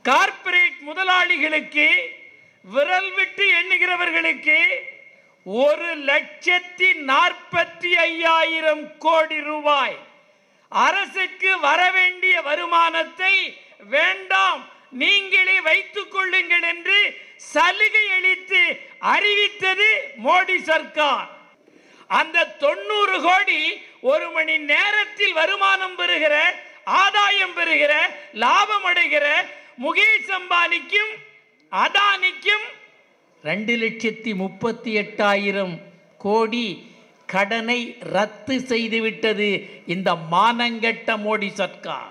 corporate முதலாளிகளுக்கு விரல் விட்டு எண்ணுகிறவர்களுக்கு ஒரு லட்சத்தி நாற்பத்தி ஐயாயிரம் கோடி ரூபாய் அரசுக்கு வரவேண்டிய வருமானத்தை வேண்டாம் நீங்களே வைத்துக் கொள்ளுங்கள் என்று சலுகை அளித்து அறிவித்தது மோடி சர்க்கார் அந்த தொண்ணூறு கோடி ஒரு மணி நேரத்தில் வருமானம் பெறுகிற ஆதாயம் பெறுகிற லாபம் அடைகிற முகேஷ் அம்பானிக்கும் அதானிக்கும் ரெண்டு லட்சத்தி முப்பத்தி எட்டாயிரம் கோடி கடனை ரத்து செய்துவிட்டது இந்த மானங்கெட்ட மோடி சர்க்கார்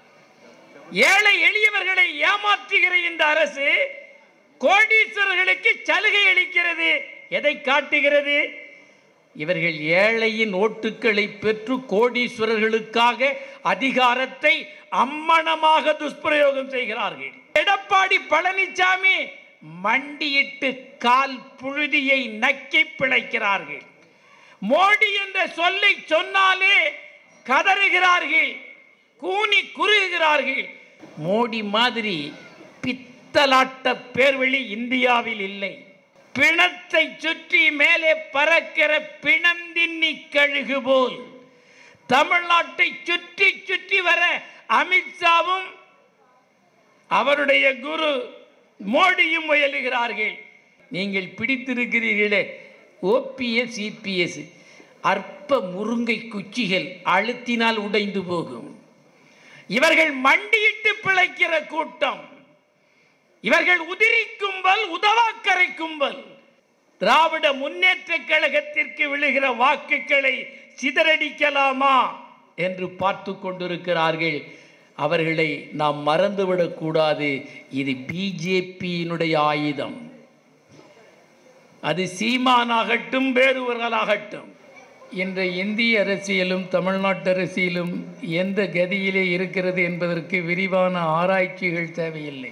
ஏழை எளியவர்களை ஏமாற்றுகிற இந்த அரசு கோடீஸ்வரர்களுக்கு சலுகை அளிக்கிறது எதை காட்டுகிறது இவர்கள் ஏழையின் ஓட்டுக்களை பெற்று கோடீஸ்வரர்களுக்காக அதிகாரத்தை அம்மனமாக துஷ்பிரயோகம் செய்கிறார்கள் எடப்பாடி பழனிசாமி மண்டியிட்டு கால் புழுதியை நக்கி பிழைக்கிறார்கள் மோடி என்ற சொல்லை சொன்னாலே கதறுகிறார்கள் கூனி குறுகுகிறார்கள் மோடி மாதிரி பித்தலாட்ட பேர்வழி இந்தியாவில் இல்லை பிணத்தை சுற்றி மேலே பறக்கிற பிணந்தின்னி கழுகு போல் தமிழ்நாட்டை சுற்றி சுற்றி வர அமித்ஷாவும் அவருடைய குரு மோடியும் முயலுகிறார்கள் நீங்கள் பிடித்திருக்கிறீர்களே ஓபிஎஸ் இபிஎஸ் அற்ப முருங்கை குச்சிகள் அழுத்தினால் உடைந்து போகும் இவர்கள் மண்டியிட்டு பிழைக்கிற கூட்டம் இவர்கள் உதிரி கும்பல் உதவாக்கரை கும்பல் திராவிட முன்னேற்ற கழகத்திற்கு விழுகிற வாக்குகளை சிதறடிக்கலாமா என்று பார்த்து கொண்டிருக்கிறார்கள் அவர்களை நாம் மறந்துவிடக் கூடாது இது பிஜேபியினுடைய ஆயுதம் அது சீமானாகட்டும் வேறுவர்களாகட்டும் இன்றைய இந்திய அரசியலும் தமிழ்நாட்டு அரசியலும் எந்த கதியிலே இருக்கிறது என்பதற்கு விரிவான ஆராய்ச்சிகள் தேவையில்லை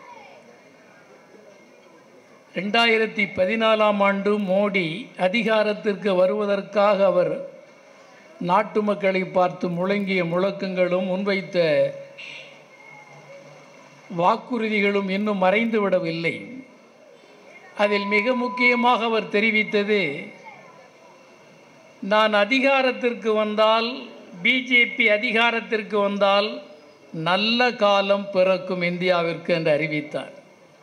ரெண்டாயிரத்தி பதினாலாம் ஆண்டு மோடி அதிகாரத்திற்கு வருவதற்காக அவர் நாட்டு மக்களை பார்த்து முழங்கிய முழக்கங்களும் முன்வைத்த வாக்குறுதிகளும் இன்னும் மறைந்து விடவில்லை அதில் மிக முக்கியமாக அவர் தெரிவித்தது நான் அதிகாரத்திற்கு வந்தால் பிஜேபி அதிகாரத்திற்கு வந்தால் நல்ல காலம் பிறக்கும் இந்தியாவிற்கு என்று அறிவித்தார்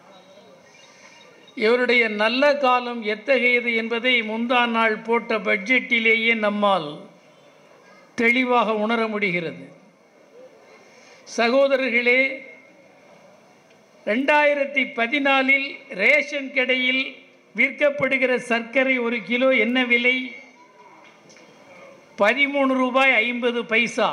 இவருடைய நல்ல காலம் எத்தகையது என்பதை முந்தா நாள் போட்ட பட்ஜெட்டிலேயே நம்மால் தெளிவாக உணர முடிகிறது சகோதரர்களே ரெண்டாயிரத்தி பதினாலில் ரேஷன் கடையில் விற்கப்படுகிற சர்க்கரை ஒரு கிலோ என்ன விலை பதிமூணு ரூபாய் ஐம்பது பைசா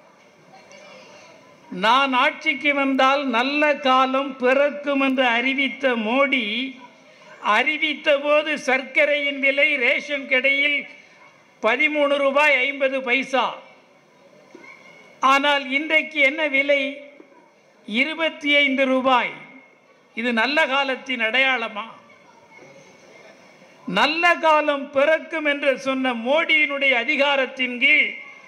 நான் ஆட்சிக்கு வந்தால் நல்ல காலம் பிறக்கும் என்று அறிவித்த மோடி அறிவித்த போது சர்க்கரையின் விலை ரேஷன் கடையில் பதிமூணு ரூபாய் ஐம்பது பைசா ஆனால் இன்றைக்கு என்ன விலை இருபத்தி ஐந்து ரூபாய் இது நல்ல காலத்தின் அடையாளமா நல்ல காலம் பிறக்கும் என்று சொன்ன மோடியினுடைய அதிகாரத்தின் கீழ்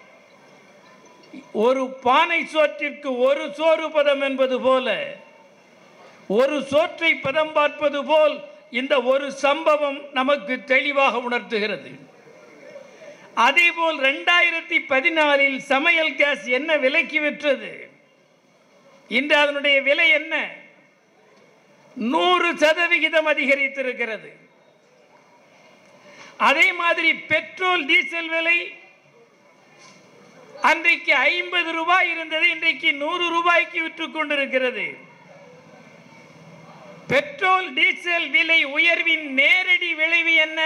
ஒரு பானை சோற்றிற்கு ஒரு சோறு பதம் என்பது போல ஒரு சோற்றை பதம் பார்ப்பது போல் இந்த ஒரு சம்பவம் நமக்கு தெளிவாக உணர்த்துகிறது அதேபோல் ரெண்டாயிரத்தி பதினாலில் சமையல் கேஸ் என்ன விலைக்கு விற்றது இன்று அதனுடைய விலை என்ன நூறு சதவிகிதம் அதிகரித்திருக்கிறது அதே மாதிரி பெட்ரோல் டீசல் விலை அன்றைக்கு ஐம்பது ரூபாய் இருந்தது இன்றைக்கு நூறு ரூபாய்க்கு விற்று கொண்டிருக்கிறது பெட்ரோல் டீசல் விலை உயர்வின் நேரடி விளைவு என்ன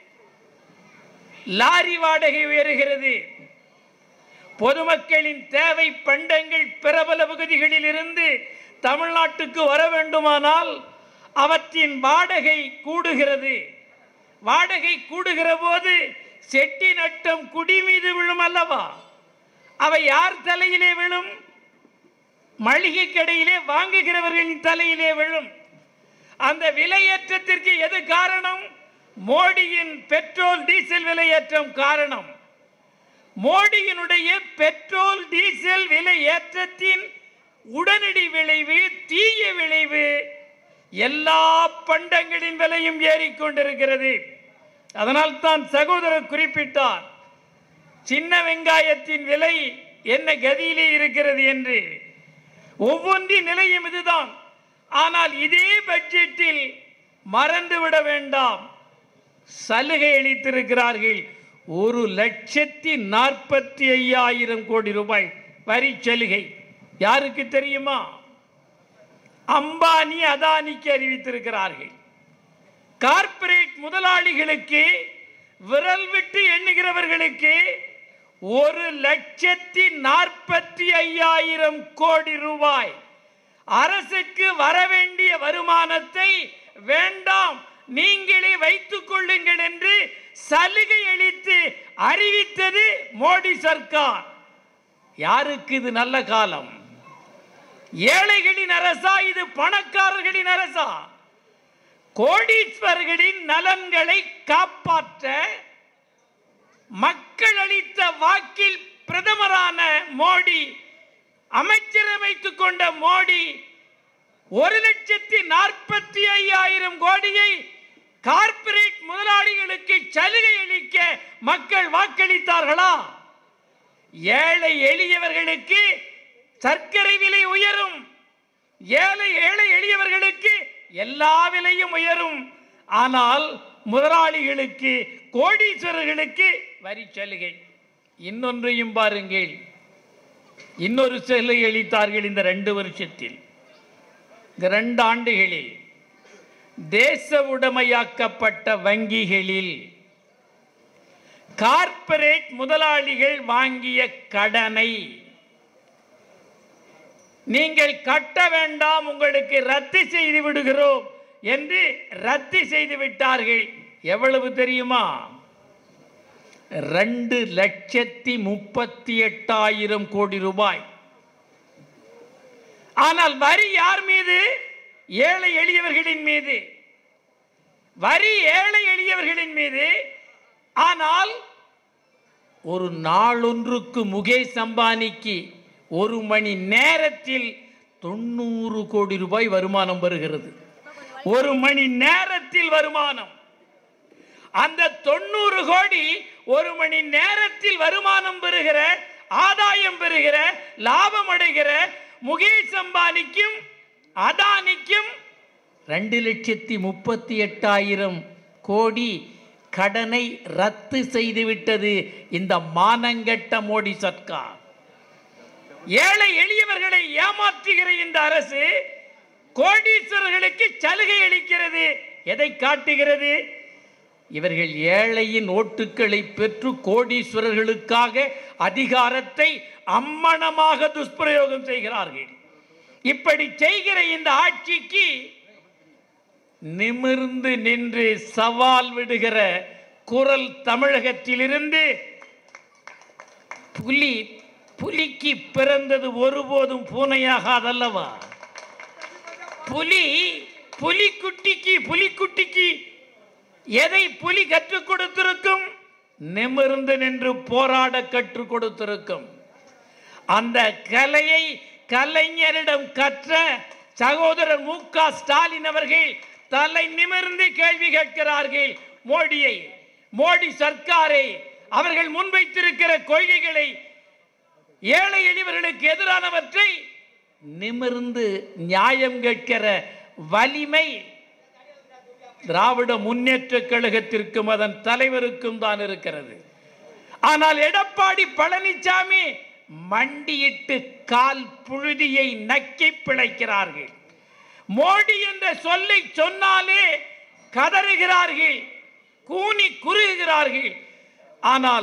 லாரி வாடகை உயர்கிறது பொதுமக்களின் தேவை பண்டங்கள் பிரபல பகுதிகளில் இருந்து தமிழ்நாட்டுக்கு வர வேண்டுமானால் அவற்றின் வாடகை கூடுகிறது வாடகை கூடுகிற போது செட்டி நட்டம் குடி மீது விழும் அல்லவா அவை யார் தலையிலே விழும் மளிகை கடையிலே வாங்குகிறவர்களின் தலையிலே விழும் அந்த விலையேற்றத்திற்கு எது காரணம் மோடியின் பெட்ரோல் டீசல் விலையேற்றம் காரணம் மோடியினுடைய பெட்ரோல் டீசல் விலை ஏற்றத்தின் உடனடி விளைவு தீய விளைவு எல்லா பண்டங்களின் விலையும் ஏறிக்கொண்டிருக்கிறது அதனால் தான் சகோதரர் குறிப்பிட்டார் சின்ன வெங்காயத்தின் விலை என்ன கதியிலே இருக்கிறது என்று ஒவ்வொன்றின் நிலையும் இதுதான் ஆனால் இதே பட்ஜெட்டில் மறந்துவிட வேண்டாம் சலுகை அளித்திருக்கிறார்கள் ஒரு லட்சத்தி நாற்பத்தி ஐயாயிரம் கோடி ரூபாய் வரி சலுகை யாருக்கு தெரியுமா அம்பானி அதானிக்கு அறிவித்திருக்கிறார்கள் கார்ப்பரேட் முதலாளிகளுக்கு விரல் விட்டு எண்ணுகிறவர்களுக்கு ஒரு லட்சத்தி நாற்பத்தி ஐயாயிரம் கோடி ரூபாய் அரசுக்கு வரவேண்டிய வருமானத்தை வேண்டாம் நீங்களே வைத்துக் கொள்ளுங்கள் என்று சலுகை அளித்து அறிவித்தது மோடி சர்க்கார் யாருக்கு இது நல்ல காலம் ஏழைகளின் அரசா இது பணக்காரர்களின் அரசா கோடீஸ்வரர்களின் நலன்களை காப்பாற்ற மக்கள் அளித்த வாக்கில் பிரதமரான மோடி அமைச்சரமைத்துக் கொண்ட மோடி ஒரு லட்சத்தி நாற்பத்தி ஐயாயிரம் கோடியை கார்ப்பரேட் முதலாளிகளுக்கு சலுகை அளிக்க மக்கள் வாக்களித்தார்களா ஏழை எளியவர்களுக்கு சர்க்கரை விலை உயரும் ஏழை ஏழை எளியவர்களுக்கு எல்லா விலையும் உயரும் ஆனால் முதலாளிகளுக்கு கோடீஸ்வரர்களுக்கு வரி சலுகை இன்னொன்றையும் பாருங்கள் இன்னொரு சலுகை அளித்தார்கள் இந்த ரெண்டு வருஷத்தில் இந்த ரெண்டு ஆண்டுகளில் தேச உடைமையாக்கப்பட்ட வங்கிகளில் கார்ப்பரேட் முதலாளிகள் வாங்கிய கடனை நீங்கள் கட்ட வேண்டாம் உங்களுக்கு ரத்து செய்து விடுகிறோம் என்று ரத்து செய்து விட்டார்கள் எவ்வளவு தெரியுமா ரெண்டு லட்சத்தி முப்பத்தி எட்டாயிரம் கோடி ரூபாய் ஆனால் வரி யார் மீது ஏழை எளியவர்களின் மீது வரி ஏழை எளியவர்களின் மீது ஆனால் ஒரு நாளொன்றுக்கு முகேஷ் அம்பானிக்கு ஒரு மணி நேரத்தில் தொண்ணூறு கோடி ரூபாய் வருமானம் வருகிறது ஒரு மணி நேரத்தில் வருமானம் அந்த தொண்ணூறு கோடி ஒரு மணி நேரத்தில் வருமானம் பெறுகிற ஆதாயம் பெறுகிற லாபம் அடைகிற முகேஷ் அம்பானிக்கும் அதானிக்கும் ரெண்டு லட்சத்தி முப்பத்தி எட்டாயிரம் கோடி கடனை ரத்து செய்துவிட்டது இந்த மானங்கெட்ட மோடி சர்க்கார் ஏழை எளியவர்களை ஏமாற்றுகிற இந்த அரசு கோடீஸ்வரர்களுக்கு சலுகை அளிக்கிறது எதை காட்டுகிறது இவர்கள் ஏழையின் ஓட்டுக்களை பெற்று கோடீஸ்வரர்களுக்காக அதிகாரத்தை அம்மணமாக துஷ்பிரயோகம் செய்கிறார்கள் இப்படி செய்கிற இந்த ஆட்சிக்கு நிமிர்ந்து நின்று சவால் விடுகிற குரல் தமிழகத்திலிருந்து புலி புலிக்கு பிறந்தது ஒருபோதும் பூனையாகாதல்லவா புலி புலிக்குட்டிக்கு புலிக்குட்டிக்கு எதை புலி கற்றுக் கொடுத்திருக்கும் நிமிர்ந்து நின்று போராட கற்றுக் கொடுத்திருக்கும் அந்த கலையை கலைஞரிடம் கற்ற சகோதரர் மு க ஸ்டாலின் அவர்கள் தலை நிமிர்ந்து கேள்வி கேட்கிறார்கள் மோடியை மோடி சர்க்காரை அவர்கள் முன்வைத்திருக்கிற கொள்கைகளை ஏழை எளியவர்களுக்கு எதிரானவற்றை நிமிர்ந்து நியாயம் கேட்கிற வலிமை திராவிட முன்னேற்ற கழகத்திற்கும் அதன் தலைவருக்கும் தான் இருக்கிறது ஆனால் எடப்பாடி பழனிசாமி மண்டியிட்டு கால் புழுதியை நக்கி பிழைக்கிறார்கள் மோடி என்ற சொல்லை சொன்னாலே கதறுகிறார்கள் கூனி குறுகுகிறார்கள் ஆனால்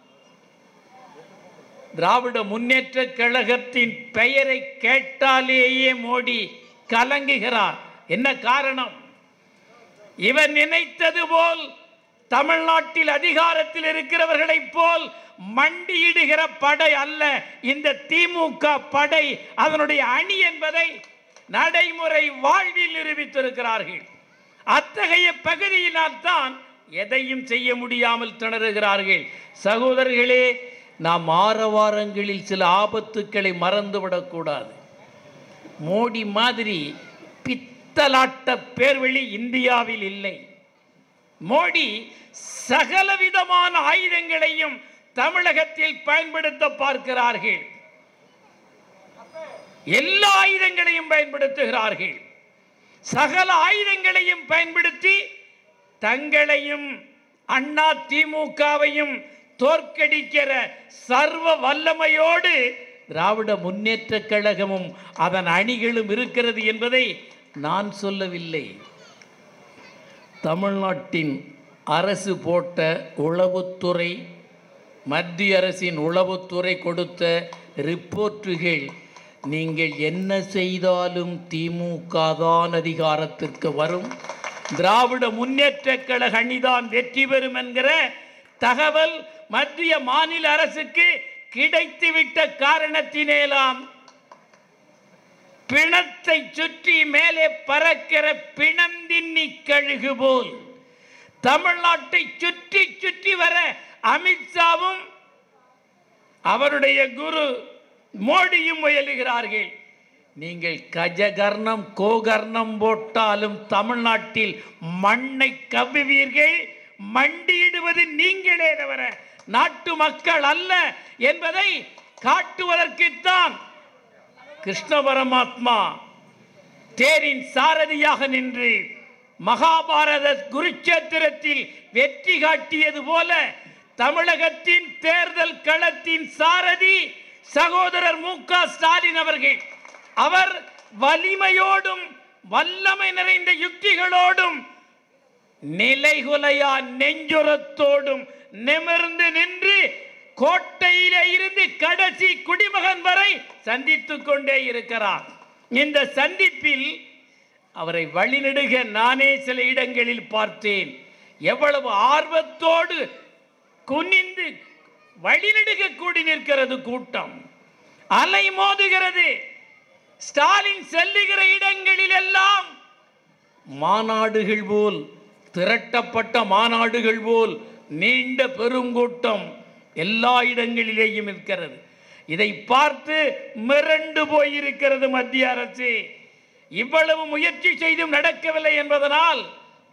திராவிட முன்னேற்ற கழகத்தின் பெயரை கேட்டாலேயே மோடி கலங்குகிறார் என்ன காரணம் இவர் நினைத்தது போல் தமிழ்நாட்டில் அதிகாரத்தில் இருக்கிறவர்களைப் போல் மண்டியிடுகிற படை அல்ல இந்த திமுக படை அதனுடைய அணி என்பதை நடைமுறை வாழ்வில் நிரூபித்திருக்கிறார்கள் அத்தகைய பகுதியினால் தான் எதையும் செய்ய முடியாமல் திணறுகிறார்கள் சகோதரர்களே நாம் ஆரவாரங்களில் சில ஆபத்துக்களை மறந்துவிடக்கூடாது மோடி மாதிரி பித்தலாட்ட பேர்வழி இந்தியாவில் இல்லை மோடி சகலவிதமான ஆயுதங்களையும் தமிழகத்தில் பயன்படுத்த பார்க்கிறார்கள் எல்லா ஆயுதங்களையும் பயன்படுத்துகிறார்கள் சகல ஆயுதங்களையும் பயன்படுத்தி தங்களையும் அண்ணா திமுகவையும் தோற்கடிக்கிற சர்வ வல்லமையோடு திராவிட முன்னேற்ற கழகமும் அதன் அணிகளும் இருக்கிறது என்பதை நான் சொல்லவில்லை தமிழ்நாட்டின் அரசு போட்ட உளவுத்துறை மத்திய அரசின் உளவுத்துறை கொடுத்த ரிப்போர்ட்டுகள் நீங்கள் என்ன செய்தாலும் திமுக தான் அதிகாரத்திற்கு வரும் திராவிட முன்னேற்ற கழக அணிதான் வெற்றி பெறும் என்கிற தகவல் மத்திய மாநில அரசுக்கு கிடைத்துவிட்ட காரணத்தினேலாம் பிணத்தை சுற்றி மேலே பறக்கிற பிணந்தின்னி கழுகு போல் தமிழ்நாட்டை சுற்றி சுற்றி வர அமித்ஷாவும் அவருடைய குரு மோடியும் முயலுகிறார்கள் நீங்கள் கஜகர்ணம் கோகர்ணம் போட்டாலும் தமிழ்நாட்டில் மண்ணை கவ்வுவீர்கள் மண்டியிடுவது நீங்களே தவிர நாட்டு மக்கள் அல்ல என்பதை காட்டுவதற்குத்தான் கிருஷ்ண பரமாத்மா தேரின் சாரதியாக நின்று மகாபாரத குருச்சேத்திரத்தில் வெற்றி காட்டியது போல தமிழகத்தின் தேர்தல் களத்தின் சாரதி சகோதரர் மு க ஸ்டாலின் அவர்கள் அவர் வலிமையோடும் வல்லமை நிறைந்த யுக்திகளோடும் நிலைகுலையா நெஞ்சுரத்தோடும் நிமிர்ந்து நின்று கோட்டையில இருந்து கடைசி குடிமகன் வரை சந்தித்துக் கொண்டே இருக்கிறார் இந்த சந்திப்பில் அவரை வழிநெடுக நானே சில இடங்களில் பார்த்தேன் எவ்வளவு ஆர்வத்தோடு குனிந்து வழிநெடுக கூடி நிற்கிறது கூட்டம் அலை மோதுகிறது ஸ்டாலின் செல்லுகிற இடங்களில் எல்லாம் மாநாடுகள் போல் திரட்டப்பட்ட மாநாடுகள் போல் நீண்ட பெருங்கூட்டம் எல்லா இடங்களிலேயும் இருக்கிறது இதை பார்த்து மிரண்டு போயிருக்கிறது மத்திய அரசு இவ்வளவு முயற்சி செய்தும் நடக்கவில்லை என்பதனால்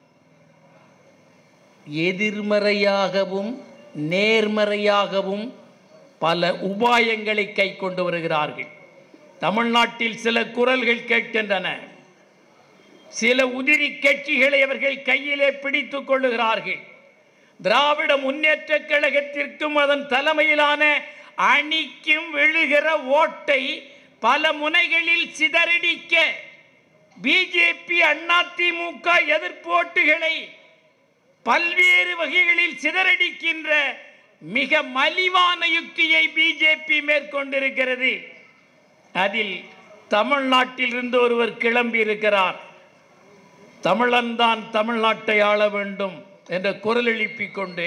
எதிர்மறையாகவும் நேர்மறையாகவும் பல உபாயங்களை கை கொண்டு வருகிறார்கள் தமிழ்நாட்டில் சில குரல்கள் கேட்கின்றன சில உதிரி கட்சிகளை அவர்கள் கையிலே பிடித்துக் கொள்ளுகிறார்கள் திராவிட முன்னேற்ற கழகத்திற்கும் அதன் தலைமையிலான அணிக்கும் விழுகிற ஓட்டை பல முனைகளில் சிதறடிக்க பிஜேபி அதிமுக எதிர்ப்பு ஓட்டுகளை பல்வேறு வகைகளில் சிதறடிக்கின்ற மிக மலிவான யுக்தியை பிஜேபி மேற்கொண்டிருக்கிறது அதில் தமிழ்நாட்டில் இருந்து ஒருவர் கிளம்பி இருக்கிறார் தமிழன்தான் தமிழ்நாட்டை ஆள வேண்டும் என்ற குரல் எழுப்பிக் கொண்டு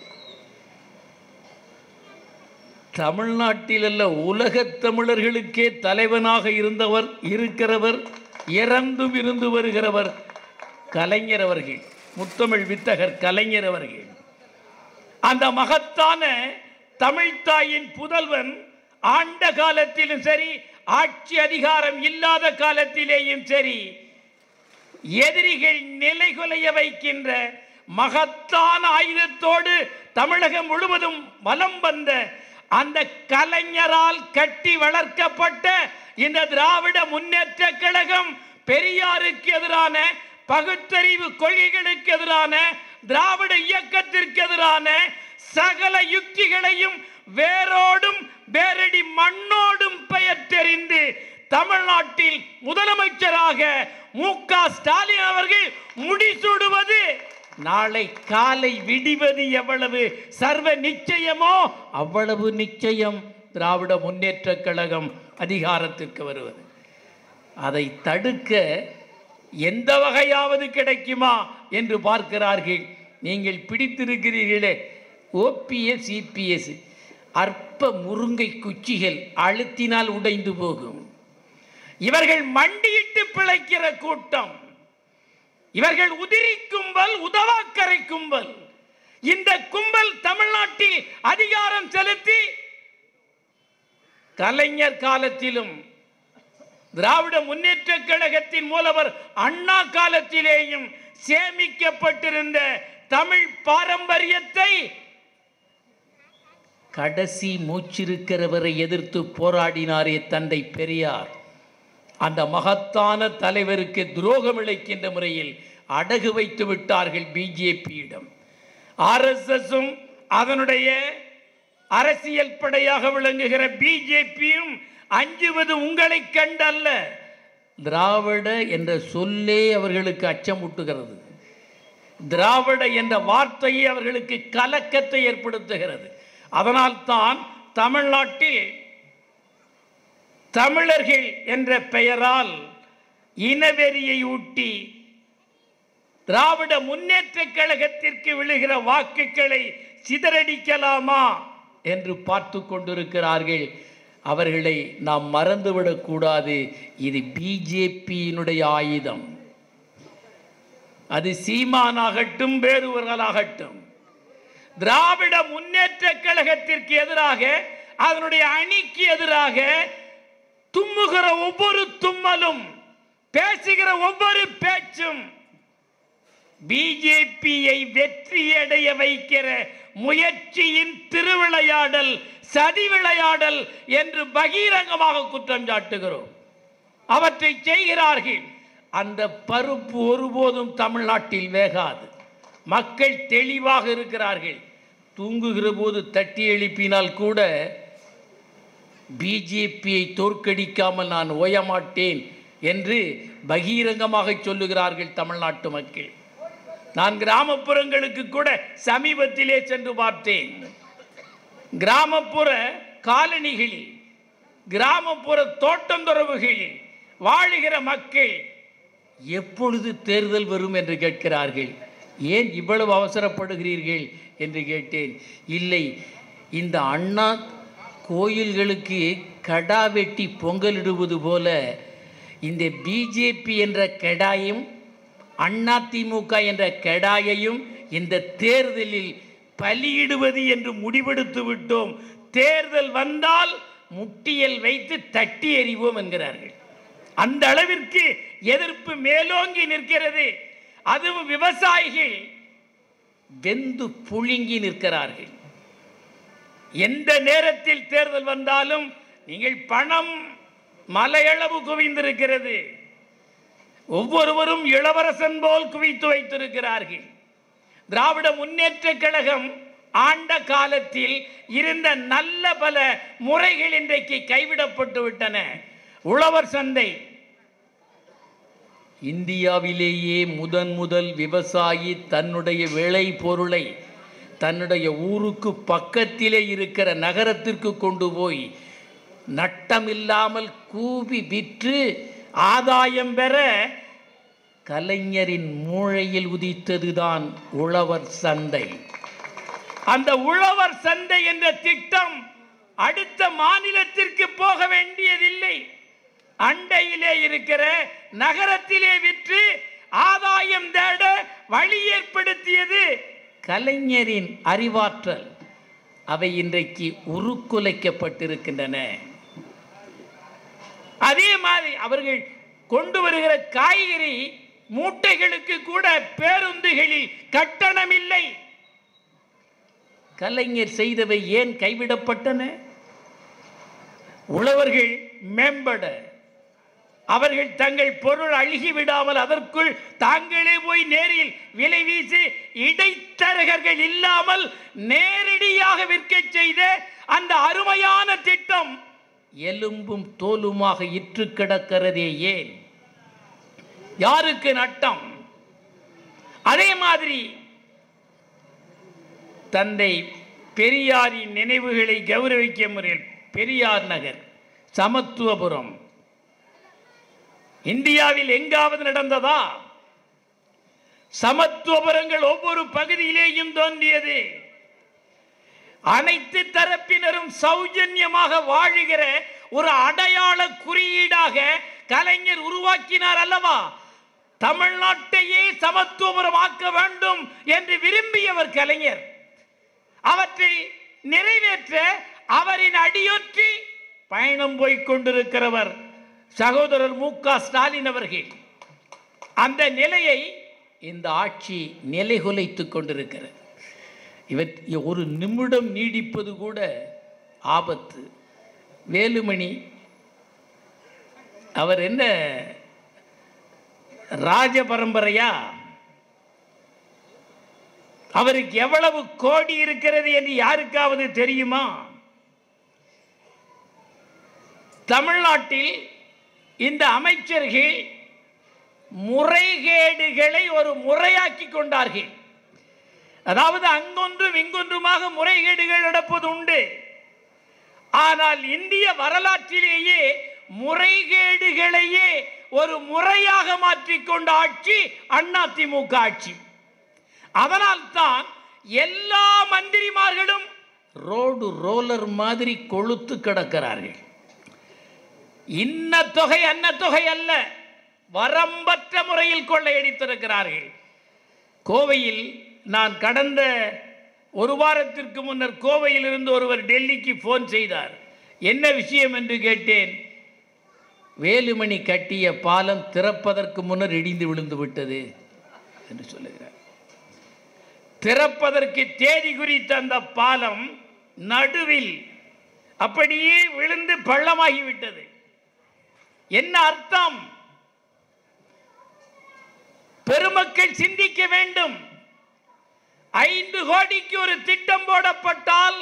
தமிழ்நாட்டில் அல்ல உலகத் தமிழர்களுக்கே தலைவனாக இருந்தவர் இருக்கிறவர் இறந்தும் இருந்து வருகிறவர் கலைஞர் அவர்கள் முத்தமிழ் வித்தகர் கலைஞர் அவர்கள் அந்த மகத்தான தமிழ்த்தாயின் புதல்வன் ஆண்ட காலத்திலும் சரி ஆட்சி அதிகாரம் இல்லாத காலத்திலேயும் சரி எதிரிகள் நிலைகுலைய வைக்கின்ற மகத்தான ஆயுதத்தோடு தமிழகம் முழுவதும் வலம் வந்த அந்த கலைஞரால் கட்டி வளர்க்கப்பட்ட இந்த திராவிட முன்னேற்ற கழகம் பெரியாருக்கு எதிரான பகுத்தறிவு கொள்கைகளுக்கு எதிரான திராவிட இயக்கத்திற்கு எதிரான சகல யுக்திகளையும் வேரோடும் வேரடி மண்ணோடும் பெயர் தெரிந்து தமிழ்நாட்டில் முதலமைச்சராக மு க ஸ்டாலின் அவர்கள் முடிசூடுவது நாளை காலை விடிவது எவ்வளவு சர்வ நிச்சயமோ அவ்வளவு நிச்சயம் திராவிட முன்னேற்ற கழகம் அதிகாரத்திற்கு வருவது அதை தடுக்க எந்த வகையாவது கிடைக்குமா என்று பார்க்கிறார்கள் நீங்கள் பிடித்திருக்கிறீர்களே ஓபிஎஸ் இபிஎஸ் அற்ப முருங்கை குச்சிகள் அழுத்தினால் உடைந்து போகும் இவர்கள் மண்டியிட்டு பிழைக்கிற கூட்டம் இவர்கள் உதிரி கும்பல் உதவாக்கரை கும்பல் இந்த கும்பல் தமிழ்நாட்டில் அதிகாரம் செலுத்தி கலைஞர் காலத்திலும் திராவிட முன்னேற்ற கழகத்தின் மூலவர் அண்ணா காலத்திலேயும் சேமிக்கப்பட்டிருந்த தமிழ் பாரம்பரியத்தை கடைசி மூச்சிருக்கிறவரை எதிர்த்து போராடினாரே தந்தை பெரியார் அந்த மகத்தான தலைவருக்கு துரோகம் இழைக்கின்ற முறையில் அடகு வைத்து விட்டார்கள் பிஜேபியிடம் ஆர்எஸ்எஸும் அதனுடைய அரசியல் படையாக விளங்குகிற பிஜேபியும் அஞ்சுவது உங்களை கண்டல்ல திராவிட என்ற சொல்லே அவர்களுக்கு அச்சமூட்டுகிறது திராவிட என்ற வார்த்தையே அவர்களுக்கு கலக்கத்தை ஏற்படுத்துகிறது அதனால்தான் தமிழ்நாட்டில் தமிழர்கள் என்ற பெயரால் இனவெறியை ஊட்டி திராவிட முன்னேற்ற கழகத்திற்கு விழுகிற வாக்குகளை சிதறடிக்கலாமா என்று பார்த்து கொண்டிருக்கிறார்கள் அவர்களை நாம் மறந்துவிடக்கூடாது இது பிஜேபியினுடைய ஆயுதம் அது சீமானாகட்டும் வேறுவர்களாகட்டும் திராவிட முன்னேற்ற கழகத்திற்கு எதிராக அதனுடைய அணிக்கு எதிராக தும்முகிற ஒவ்வொரு தும்மலும் பேசுகிற ஒவ்வொரு பேச்சும் பிஜேபியை வெற்றியடைய வைக்கிற முயற்சியின் திருவிளையாடல் சதி விளையாடல் என்று பகிரங்கமாக குற்றம் சாட்டுகிறோம் அவற்றை செய்கிறார்கள் அந்த பருப்பு ஒருபோதும் தமிழ்நாட்டில் வேகாது மக்கள் தெளிவாக இருக்கிறார்கள் தூங்குகிற போது தட்டி எழுப்பினால் கூட பிஜேபியை தோற்கடிக்காமல் நான் ஓயமாட்டேன் என்று பகிரங்கமாக சொல்லுகிறார்கள் தமிழ்நாட்டு மக்கள் நான் கிராமப்புறங்களுக்கு கூட சமீபத்திலே சென்று பார்த்தேன் கிராமப்புற காலனிகளில் கிராமப்புற தோட்டந்தொரவுகளில் வாழுகிற மக்கள் எப்பொழுது தேர்தல் வரும் என்று கேட்கிறார்கள் ஏன் இவ்வளவு அவசரப்படுகிறீர்கள் என்று கேட்டேன் இல்லை இந்த அண்ணா கோயில்களுக்கு கடா வெட்டி பொங்கலிடுவது போல இந்த பிஜேபி என்ற கெடாயும் அதிமுக என்ற கெடாயையும் இந்த தேர்தலில் பலியிடுவது என்று முடிவெடுத்து விட்டோம் தேர்தல் வந்தால் முட்டியல் வைத்து தட்டி எறிவோம் என்கிறார்கள் அந்த அளவிற்கு எதிர்ப்பு மேலோங்கி நிற்கிறது அதுவும் விவசாயிகள் வெந்து புழுங்கி நிற்கிறார்கள் எந்த நேரத்தில் தேர்தல் வந்தாலும் நீங்கள் பணம் மலையளவு குவிந்திருக்கிறது ஒவ்வொருவரும் இளவரசன் போல் குவித்து வைத்திருக்கிறார்கள் திராவிட முன்னேற்ற கழகம் ஆண்ட காலத்தில் இருந்த நல்ல பல முறைகள் இன்றைக்கு கைவிடப்பட்டு விட்டன உழவர் சந்தை இந்தியாவிலேயே முதன் முதல் விவசாயி தன்னுடைய விளை பொருளை தன்னுடைய ஊருக்கு பக்கத்திலே இருக்கிற நகரத்திற்கு கொண்டு போய் நட்டமில்லாமல் கூவி விற்று ஆதாயம் பெற கலைஞரின் மூளையில் உதித்ததுதான் உழவர் சந்தை அந்த உழவர் சந்தை என்ற திட்டம் அடுத்த மாநிலத்திற்கு போக வேண்டியதில்லை அண்டையிலே இருக்கிற நகரத்திலே விற்று ஆதாயம் தேட வழி ஏற்படுத்தியது கலைஞரின் அறிவாற்றல் அவை இன்றைக்கு உருக்குலைக்கப்பட்டிருக்கின்றன அதே மாதிரி அவர்கள் கொண்டு வருகிற காய்கறி மூட்டைகளுக்கு கூட பேருந்துகளில் கட்டணம் இல்லை கலைஞர் செய்தவை ஏன் கைவிடப்பட்டன உழவர்கள் மேம்பட அவர்கள் தங்கள் பொருள் அழுகி விடாமல் அதற்குள் தாங்களே போய் நேரில் விலை வீசி இடைத்தரகர்கள் இல்லாமல் நேரடியாக விற்க செய்த அந்த அருமையான திட்டம் எலும்பும் தோலுமாக இற்று கிடக்கிறதே ஏன் யாருக்கு நட்டம் அதே மாதிரி தந்தை பெரியாரின் நினைவுகளை கௌரவிக்க முறையில் பெரியார் நகர் சமத்துவபுரம் இந்தியாவில் எங்காவது நடந்ததா சமத்துவபுரங்கள் ஒவ்வொரு பகுதியிலேயும் தோன்றியது அனைத்து தரப்பினரும் சௌஜன்யமாக வாழுகிற ஒரு அடையாள குறியீடாக கலைஞர் உருவாக்கினார் அல்லவா தமிழ்நாட்டையே சமத்துவபுரமாக்க வேண்டும் என்று விரும்பியவர் கலைஞர் அவற்றை நிறைவேற்ற அவரின் அடியொற்றி பயணம் போய்க் கொண்டிருக்கிறவர் சகோதரர் மு க ஸ்டாலின் அவர்கள் அந்த நிலையை இந்த ஆட்சி நிலைகுலைத்துக் கொண்டிருக்கிறது இவற் ஒரு நிமிடம் நீடிப்பது கூட ஆபத்து வேலுமணி அவர் என்ன ராஜ பரம்பரையா அவருக்கு எவ்வளவு கோடி இருக்கிறது என்று யாருக்காவது தெரியுமா தமிழ்நாட்டில் இந்த அமைச்சர்கள் முறைகேடுகளை ஒரு முறையாக்கி கொண்டார்கள் அதாவது அங்கொன்றும் இங்கொன்றுமாக முறைகேடுகள் நடப்பது உண்டு ஆனால் இந்திய வரலாற்றிலேயே முறைகேடுகளையே ஒரு முறையாக மாற்றிக்கொண்ட ஆட்சி அதிமுக ஆட்சி அதனால்தான் எல்லா மந்திரிமார்களும் ரோடு ரோலர் மாதிரி கொளுத்து கிடக்கிறார்கள் இன்ன தொகை அன்ன தொகை அல்ல வரம்பற்ற முறையில் கொள்ளையடித்திருக்கிறார்கள் கோவையில் நான் கடந்த ஒரு வாரத்திற்கு முன்னர் கோவையில் இருந்து ஒருவர் டெல்லிக்கு ஃபோன் செய்தார் என்ன விஷயம் என்று கேட்டேன் வேலுமணி கட்டிய பாலம் திறப்பதற்கு முன்னர் இடிந்து விழுந்து விட்டது என்று சொல்லுகிறார் திறப்பதற்கு தேதி குறித்த அந்த பாலம் நடுவில் அப்படியே விழுந்து பள்ளமாகிவிட்டது என்ன அர்த்தம் பெருமக்கள் சிந்திக்க வேண்டும் ஐந்து கோடிக்கு ஒரு திட்டம் போடப்பட்டால்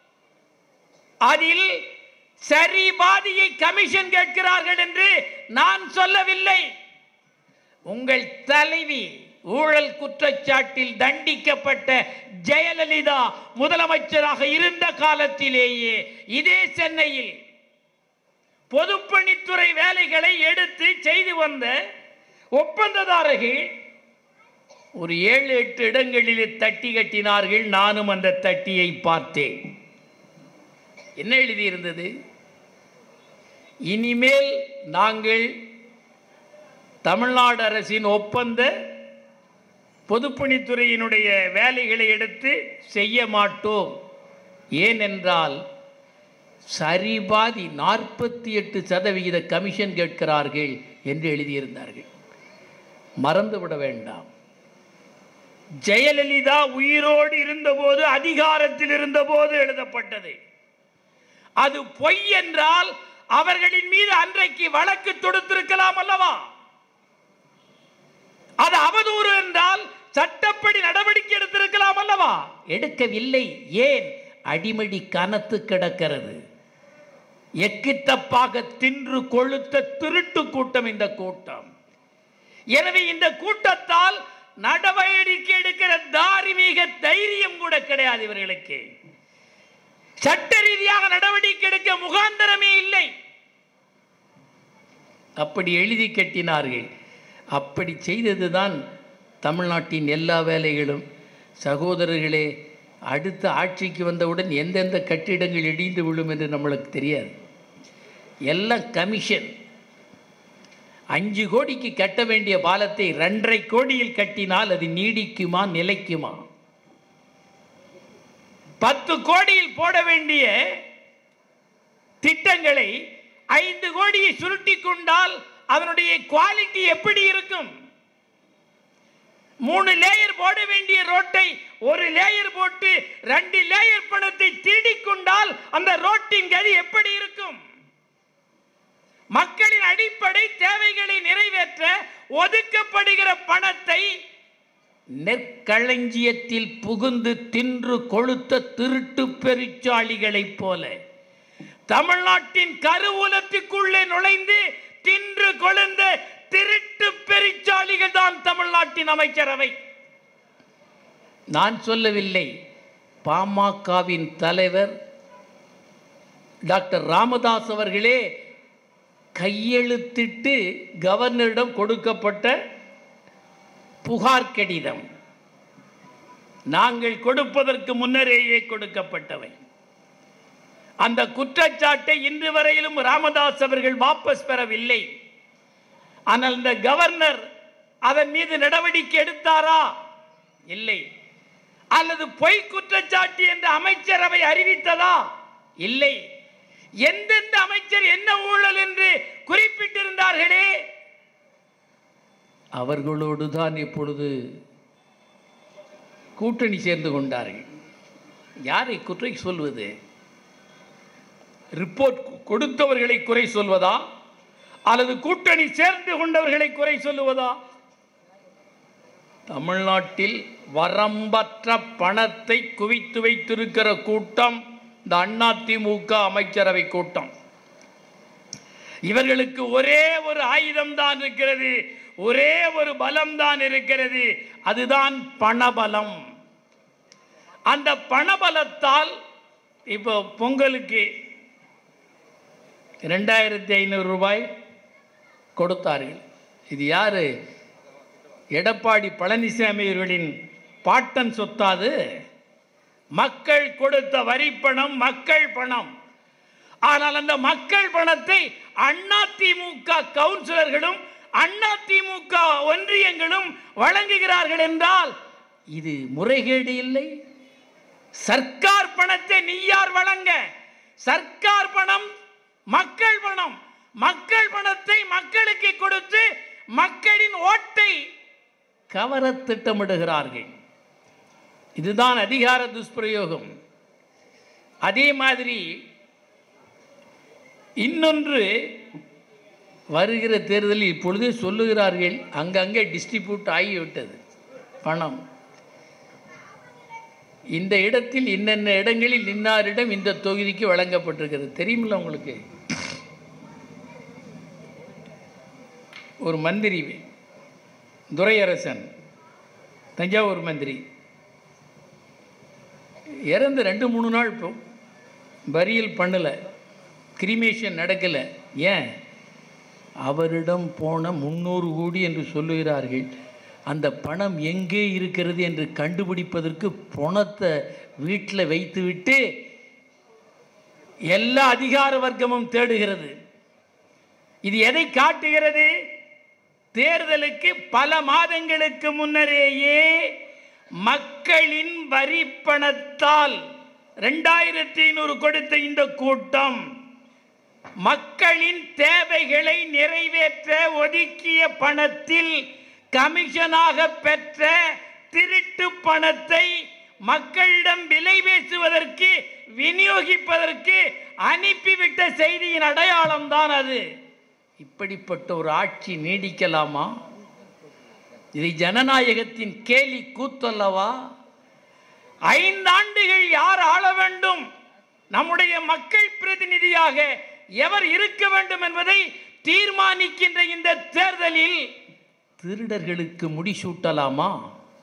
அதில் சரி பாதியை கமிஷன் கேட்கிறார்கள் என்று நான் சொல்லவில்லை உங்கள் தலைவி ஊழல் குற்றச்சாட்டில் தண்டிக்கப்பட்ட ஜெயலலிதா முதலமைச்சராக இருந்த காலத்திலேயே இதே சென்னையில் பொதுப்பணித்துறை வேலைகளை எடுத்து செய்து வந்த ஒப்பந்ததாரர்கள் ஒரு ஏழு எட்டு இடங்களிலே தட்டி கட்டினார்கள் நானும் அந்த தட்டியை பார்த்தேன் என்ன எழுதியிருந்தது இனிமேல் நாங்கள் தமிழ்நாடு அரசின் ஒப்பந்த பொதுப்பணித்துறையினுடைய வேலைகளை எடுத்து செய்ய மாட்டோம் ஏனென்றால் சரிபாதி நாற்பத்தி எட்டு சதவிகித கமிஷன் கேட்கிறார்கள் என்று எழுதியிருந்தார்கள் மறந்துவிட வேண்டாம் ஜெயலலிதா உயிரோடு இருந்தபோது அதிகாரத்தில் இருந்தபோது எழுதப்பட்டது அது பொய் என்றால் அவர்களின் மீது அன்றைக்கு வழக்கு தொடுத்திருக்கலாம் அல்லவா அது அவதூறு என்றால் சட்டப்படி நடவடிக்கை எடுத்திருக்கலாம் அல்லவா எடுக்கவில்லை ஏன் அடிமடி கனத்து கிடக்கிறது எக்கித்தப்பாக தின்று கொழுத்த திருட்டு கூட்டம் இந்த கூட்டம் எனவே இந்த கூட்டத்தால் நடவடிக்கை எடுக்கிற தார்மீக தைரியம் கூட கிடையாது இவர்களுக்கு சட்ட ரீதியாக நடவடிக்கை எடுக்க முகாந்தரமே இல்லை அப்படி எழுதி கட்டினார்கள் அப்படி செய்ததுதான் தமிழ்நாட்டின் எல்லா வேலைகளும் சகோதரர்களே அடுத்த ஆட்சிக்கு வந்தவுடன் எந்தெந்த கட்டிடங்கள் இடிந்து விழும் என்று நம்மளுக்கு தெரியாது எல்லாம் கமிஷன் அஞ்சு கோடிக்கு கட்ட வேண்டிய பாலத்தை ரெண்டரை கோடியில் கட்டினால் அது நீடிக்குமா நிலைக்குமா பத்து கோடியில் போட வேண்டிய திட்டங்களை ஐந்து கோடியை சுருட்டி கொண்டால் அதனுடைய குவாலிட்டி எப்படி இருக்கும் மூணு லேயர் போட வேண்டிய ரோட்டை ஒரு லேயர் போட்டு ரெண்டு லேயர் பணத்தை திருடிக்கொண்டால் அந்த ரோட்டின் கதி எப்படி இருக்கும் மக்களின் அடிப்படை தேவைகளை நிறைவேற்ற ஒதுக்கப்படுகிற பணத்தை நெற்களஞ்சியத்தில் புகுந்து தின்று கொளுத்த திருட்டு பெருச்சாளிகளைப் போல தமிழ்நாட்டின் கருவூலத்துக்குள்ளே நுழைந்து தின்று கொழுந்த திருட்டு பெருச்சாளிகள் தான் தமிழ்நாட்டின் அமைச்சரவை நான் சொல்லவில்லை பாமகவின் தலைவர் டாக்டர் ராமதாஸ் அவர்களே கையெழுத்திட்டு கவர்னரிடம் கொடுக்கப்பட்ட புகார் கடிதம் நாங்கள் கொடுப்பதற்கு முன்னரேயே கொடுக்கப்பட்டவை அந்த குற்றச்சாட்டை இன்று வரையிலும் ராமதாஸ் அவர்கள் வாபஸ் பெறவில்லை ஆனால் இந்த கவர்னர் அதன் மீது நடவடிக்கை எடுத்தாரா இல்லை அல்லது பொய் குற்றச்சாட்டு என்று அமைச்சரவை அறிவித்ததா இல்லை எந்தெந்த அமைச்சர் என்ன ஊழல் என்று குறிப்பிட்டிருந்தார்களே அவர்களோடு தான் இப்பொழுது கூட்டணி சேர்ந்து கொண்டார்கள் யாரை குறை சொல்வது ரிப்போர்ட் கொடுத்தவர்களை குறை சொல்வதா அல்லது கூட்டணி சேர்ந்து கொண்டவர்களை குறை சொல்லுவதா தமிழ்நாட்டில் வரம்பற்ற பணத்தை குவித்து வைத்திருக்கிற கூட்டம் இந்த அதிமுக அமைச்சரவை கூட்டம் இவர்களுக்கு ஒரே ஒரு ஆயுதம் தான் இருக்கிறது ஒரே ஒரு பலம் தான் இருக்கிறது அதுதான் பணபலம் அந்த பணபலத்தால் இப்போ பொங்கலுக்கு ரெண்டாயிரத்தி ஐநூறு ரூபாய் கொடுத்தார்கள் இது யாரு எடப்பாடி பழனிசாமி அவர்களின் பாட்டன் சொத்தாது மக்கள் கொடுத்த வரிப்பணம் மக்கள் பணம் ஆனால் அந்த மக்கள் பணத்தை அதிமுக கவுன்சிலர்களும் அதிமுக ஒன்றியங்களும் வழங்குகிறார்கள் என்றால் இது முறைகேடு இல்லை சர்க்கார் பணத்தை நீ யார் வழங்க சர்க்கார் பணம் மக்கள் பணம் மக்கள் பணத்தை மக்களுக்கு கொடுத்து மக்களின் ஓட்டை கவர திட்டமிடுகிறார்கள் இதுதான் அதிகார துஷ்பிரயோகம் அதே மாதிரி இன்னொன்று வருகிற தேர்தலில் இப்பொழுதே சொல்லுகிறார்கள் அங்கங்கே டிஸ்ட்ரிபியூட் ஆகிவிட்டது பணம் இந்த இடத்தில் இன்னென்ன இடங்களில் இன்னாரிடம் இந்த தொகுதிக்கு வழங்கப்பட்டிருக்கிறது தெரியுமில்ல உங்களுக்கு ஒரு மந்திரி துரையரசன் தஞ்சாவூர் மந்திரி இறந்து ரெண்டு மூணு நாள் இப்போ பரியல் பண்ணலை கிரிமேஷன் நடக்கலை ஏன் அவரிடம் போன முந்நூறு கோடி என்று சொல்லுகிறார்கள் அந்த பணம் எங்கே இருக்கிறது என்று கண்டுபிடிப்பதற்கு பணத்தை வீட்டில் வைத்துவிட்டு எல்லா அதிகார வர்க்கமும் தேடுகிறது இது எதை காட்டுகிறது தேர்தலுக்கு பல மாதங்களுக்கு முன்னரேயே மக்களின் வரி பணத்தால் ரெண்டாயிரத்தி ஐநூறு கொடுத்த இந்த கூட்டம் மக்களின் தேவைகளை நிறைவேற்ற ஒதுக்கிய பணத்தில் கமிஷனாக பெற்ற திருட்டு பணத்தை மக்களிடம் விலை பேசுவதற்கு விநியோகிப்பதற்கு அனுப்பிவிட்ட செய்தியின் அடையாளம் தான் அது இப்படிப்பட்ட ஒரு ஆட்சி நீடிக்கலாமா இது ஜனநாயகத்தின் கேலி கூத்தல்லவா ஐந்தாண்டுகள் யார் ஆள வேண்டும் நம்முடைய மக்கள் பிரதிநிதியாக எவர் இருக்க வேண்டும் என்பதை தீர்மானிக்கின்ற இந்த தேர்தலில் திருடர்களுக்கு முடிசூட்டலாமா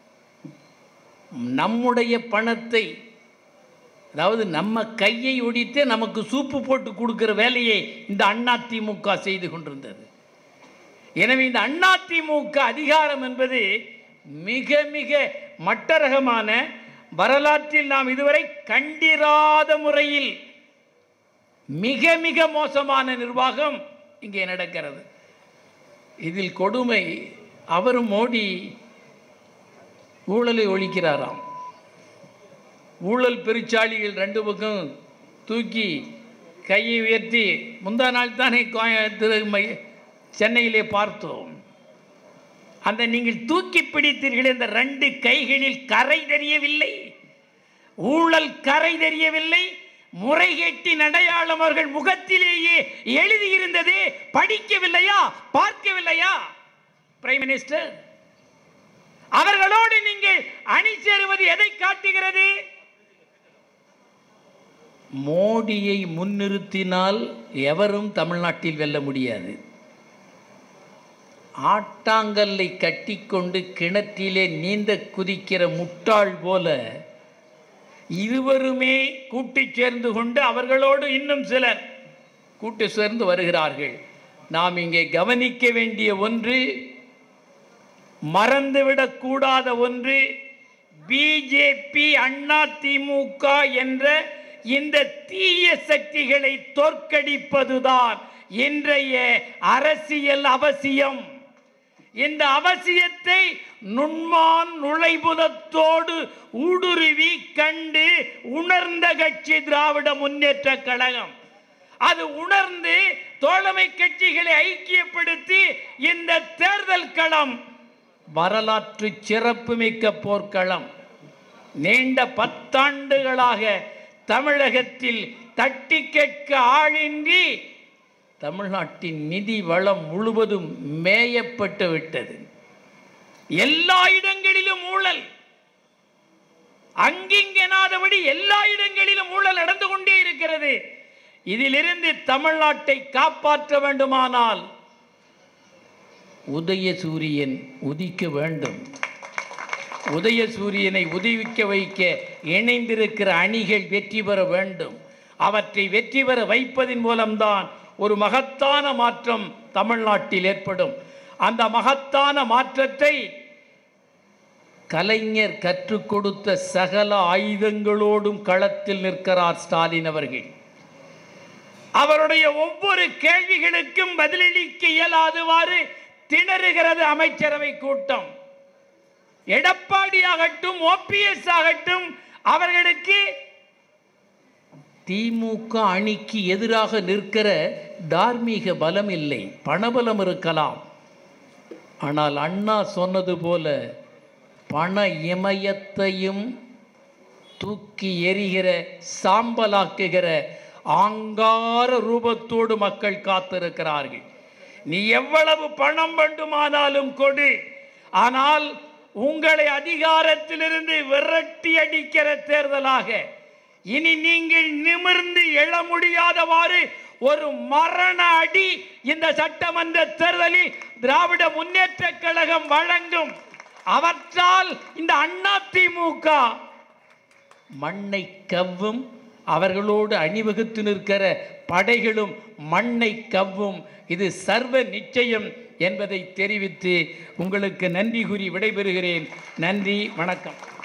நம்முடைய பணத்தை அதாவது நம்ம கையை ஒடித்தே நமக்கு சூப்பு போட்டு கொடுக்கிற வேலையை இந்த அதிமுக செய்து கொண்டிருந்தது எனவே இந்த அதிமுக அதிகாரம் என்பது மிக மிக மட்டரகமான வரலாற்றில் நாம் இதுவரை கண்டிராத முறையில் மிக மிக மோசமான நிர்வாகம் இங்கே நடக்கிறது இதில் கொடுமை அவர் மோடி ஊழலை ஒழிக்கிறாராம் ஊழல் பெருச்சாளிகள் ரெண்டு பக்கம் தூக்கி கையை உயர்த்தி முந்தா நாள் தானே கோயம்புத்தூர் மை- சென்னையிலே பார்த்தோம் அந்த நீங்கள் தூக்கி பிடித்தீர்கள் இந்த ரெண்டு கைகளில் கரை தெரியவில்லை ஊழல் கரை தெரியவில்லை முறைகேட்டின் அடையாளம் அவர்கள் முகத்திலேயே எழுதியிருந்தது படிக்கவில்லையா பார்க்கவில்லையா பிரைம் மினிஸ்டர் அவர்களோடு நீங்கள் அணி சேருவது எதை காட்டுகிறது மோடியை முன்னிறுத்தினால் எவரும் தமிழ்நாட்டில் வெல்ல முடியாது ஆட்டாங்கல்லை கட்டிக்கொண்டு கிணற்றிலே நீந்த குதிக்கிற முட்டாள் போல இருவருமே கூட்டி சேர்ந்து கொண்டு அவர்களோடு இன்னும் சிலர் கூட்டு சேர்ந்து வருகிறார்கள் நாம் இங்கே கவனிக்க வேண்டிய ஒன்று மறந்துவிடக்கூடாத ஒன்று பிஜேபி அண்ணா திமுக என்ற இந்த தீய சக்திகளை தோற்கடிப்பதுதான் இன்றைய அரசியல் அவசியம் இந்த அவசியத்தை நுண்மான் நுழைபுலத்தோடு ஊடுருவி கண்டு உணர்ந்த கட்சி திராவிட முன்னேற்ற கழகம் அது உணர்ந்து தோழமை கட்சிகளை ஐக்கியப்படுத்தி இந்த தேர்தல் களம் வரலாற்று சிறப்புமிக்க போர்க்களம் நீண்ட பத்தாண்டுகளாக தமிழகத்தில் தட்டி கேட்க ஆளின்றி தமிழ்நாட்டின் நிதி வளம் முழுவதும் மேயப்பட்டு விட்டது எல்லா இடங்களிலும் ஊழல் அங்கிங்கெனாதபடி எல்லா இடங்களிலும் ஊழல் நடந்து கொண்டே இருக்கிறது இதிலிருந்து தமிழ்நாட்டை காப்பாற்ற வேண்டுமானால் உதயசூரியன் உதிக்க வேண்டும் உதயசூரியனை உதவிக்க வைக்க இணைந்திருக்கிற அணிகள் வெற்றி பெற வேண்டும் அவற்றை வெற்றி பெற வைப்பதன் மூலம்தான் ஒரு மகத்தான மாற்றம் தமிழ்நாட்டில் ஏற்படும் அந்த மகத்தான மாற்றத்தை கலைஞர் கற்றுக் கொடுத்த சகல ஆயுதங்களோடும் களத்தில் நிற்கிறார் ஸ்டாலின் அவர்கள் அவருடைய ஒவ்வொரு கேள்விகளுக்கும் பதிலளிக்க இயலாதவாறு திணறுகிறது அமைச்சரவை கூட்டம் எடப்பாடி ஆகட்டும் ஓபிஎஸ் ஆகட்டும் அவர்களுக்கு திமுக அணிக்கு எதிராக நிற்கிற தார்மீக பலம் இல்லை பணபலம் இருக்கலாம் ஆனால் அண்ணா சொன்னது போல பண இமயத்தையும் தூக்கி எறிகிற சாம்பலாக்குகிற ஆங்கார ரூபத்தோடு மக்கள் காத்திருக்கிறார்கள் நீ எவ்வளவு பணம் வேண்டுமானாலும் கொடு ஆனால் உங்களை அதிகாரத்திலிருந்து விரட்டி அடிக்கிற தேர்தலாக இனி நீங்கள் நிமிர்ந்து எழ முடியாதவாறு ஒரு மரண அடி இந்த சட்டமன்ற தேர்தலில் திராவிட முன்னேற்ற கழகம் வழங்கும் அவற்றால் இந்த அண்ணா திமுக மண்ணை கவ்வும் அவர்களோடு அணிவகுத்து நிற்கிற படைகளும் மண்ணை கவ்வும் இது சர்வ நிச்சயம் என்பதை தெரிவித்து உங்களுக்கு நன்றி கூறி விடைபெறுகிறேன் நன்றி வணக்கம்